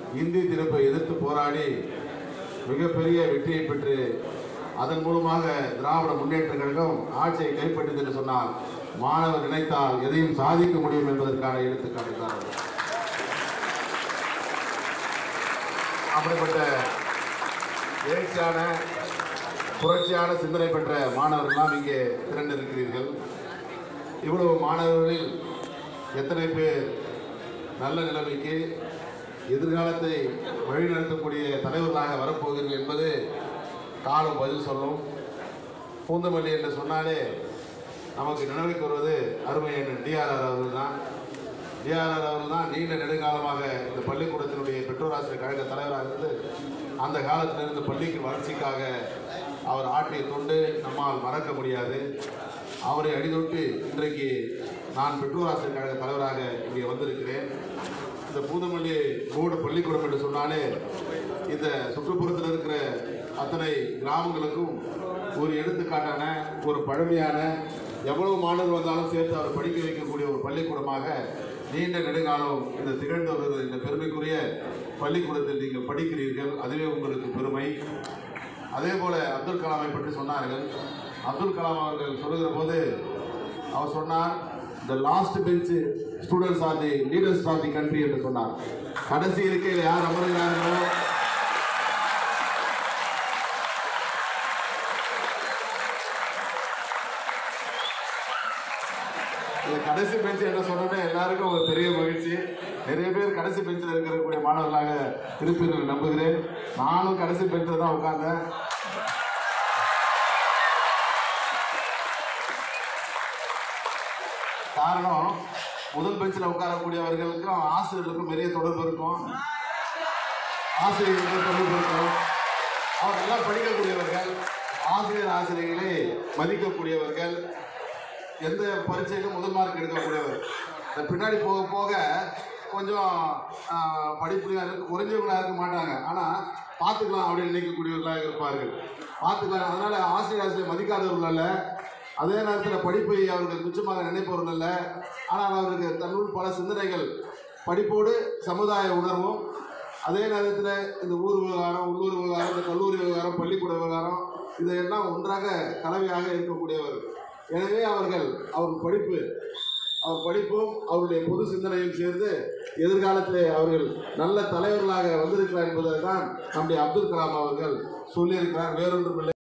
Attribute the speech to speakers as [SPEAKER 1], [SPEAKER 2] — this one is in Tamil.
[SPEAKER 1] இந்தி திணிப்பை எதிர்த்து போராடி மிகப்பெரிய வெற்றியை பெற்று அதன் மூலமாக திராவிட முன்னேற்ற கழகம் ஆட்சியை கைப்பற்றியது என்று சொன்னால் மாணவர் நினைத்தால் எதையும் சாதிக்க முடியும் என்பதற்கான எடுத்துக்காட்டு தான் அது. அப்படிப்பட்ட எழுச்சியான புரட்சியான சிந்தனை பெற்ற மாணவர்கள்லாம் இங்கே திரண்டிருக்கிறீர்கள் இவ்வளவு மாணவர்களில் எத்தனை பேர் நல்ல நிலைமைக்கு எதிர்காலத்தை வழிநடத்தக்கூடிய தலைவர்களாக வரப்போகிறீர்கள் என்பது காலம் பதில் சொல்லும் பூந்தமல்லி என்று சொன்னாலே நமக்கு நினைவுக்கு வருவது அருமை என் டிஆர்ஆர் அவர்கள் தான் டிஆர்ஆர் அவர்கள் தான் நீண்ட நெடுங்காலமாக இந்த பள்ளிக்கூடத்தினுடைய பெற்றோர் ஆசிரியர் கழக தலைவராக இருந்து அந்த காலத்திலிருந்து பள்ளிக்கு வளர்ச்சிக்காக அவர் ஆற்றிய தொண்டு நம்மால் மறக்க முடியாது அவரை அடிதொட்டு இன்றைக்கு நான் பெற்றோர் ஆசிரியர் கழக தலைவராக இங்கே வந்திருக்கிறேன் இந்த பூந்தமல்லி மூடு பள்ளிக்கூடம் என்று சொன்னாலே இந்த சுற்றுப்புறத்தில் இருக்கிற அத்தனை கிராமங்களுக்கும் ஒரு எடுத்துக்காட்டான ஒரு பழமையான எவ்வளவு மாணவர் வந்தாலும் சேர்த்து அவர் படிக்க வைக்கக்கூடிய ஒரு பள்ளிக்கூடமாக நீண்ட நெடுங்காலம் இந்த திகழ்ந்து வருகிற இந்த பெருமைக்குரிய பள்ளிக்கூடத்தில் நீங்கள் படிக்கிறீர்கள் அதுவே உங்களுக்கு பெருமை அதே போல அப்துல் கலாமை பற்றி சொன்னார்கள் அப்துல் கலாம் அவர்கள் சொல்லுகிற போது அவர் சொன்னார் the last bench students are the leaders of the country என்று சொன்னார் கடைசி இருக்கையில் யார் அமர்கிறார்களோ இந்த கடைசி பெஞ்ச் என்ன சொன்னோன்னே எல்லாருக்கும் ஒரு பெரிய மகிழ்ச்சி நிறைய பேர் கடைசி பெஞ்சில் இருக்கக்கூடிய மாணவர்களாக இருப்பீர்கள் நம்புகிறேன் நானும் கடைசி பெஞ்சில் தான் உட்கார்ந்தேன் காரணம் முதல் பெஞ்சில் உட்காரக்கூடியவர்களுக்கும் ஆசிரியர்களுக்கும் நிறைய தொடர்பு இருக்கும் ஆசிரியர்களுக்கும் தொடர்பு இருக்கும் அவர் நல்லா படிக்கக்கூடியவர்கள் ஆசிரியர் ஆசிரியர்களை மதிக்கக்கூடியவர்கள் எந்த பரீட்சையிலும் முதல் மார்க் எடுக்கக்கூடியவர் இந்த பின்னாடி போக போக கொஞ்சம் படிப்புலாம் இருக்க குறைஞ்சவங்களாக இருக்க மாட்டாங்க ஆனால் பார்த்துக்கலாம் அப்படின்னு நினைக்கக்கூடியவர்களாக இருப்பார்கள் பார்த்துக்கலாம் அதனால் ஆசிரியர் ஆசிரியர் மதிக்காதவர்கள் அல்ல அதே நேரத்தில் படிப்பை அவர்கள் துச்சமாக நினைப்பவர்கள் அல்ல ஆனால் அவருக்கு தன்னுள் பல சிந்தனைகள் படிப்போடு சமுதாய உணர்வும் அதே நேரத்தில் இந்த ஊர் விவகாரம் உள்ளூர் விவகாரம் இந்த கல்லூரி விவகாரம் பள்ளிக்கூட விவகாரம் இதையெல்லாம் ஒன்றாக கலவையாக இருக்கக்கூடியவர் எனவே அவர்கள் அவர் படிப்பு அவர் படிப்பும் அவருடைய பொது சிந்தனையும் சேர்ந்து எதிர்காலத்திலே அவர்கள் நல்ல தலைவர்களாக வந்திருக்கிறார் என்பதை தான் நம்முடைய அப்துல் கலாம் அவர்கள் சொல்லியிருக்கிறார் வேறொன்றும் இல்லை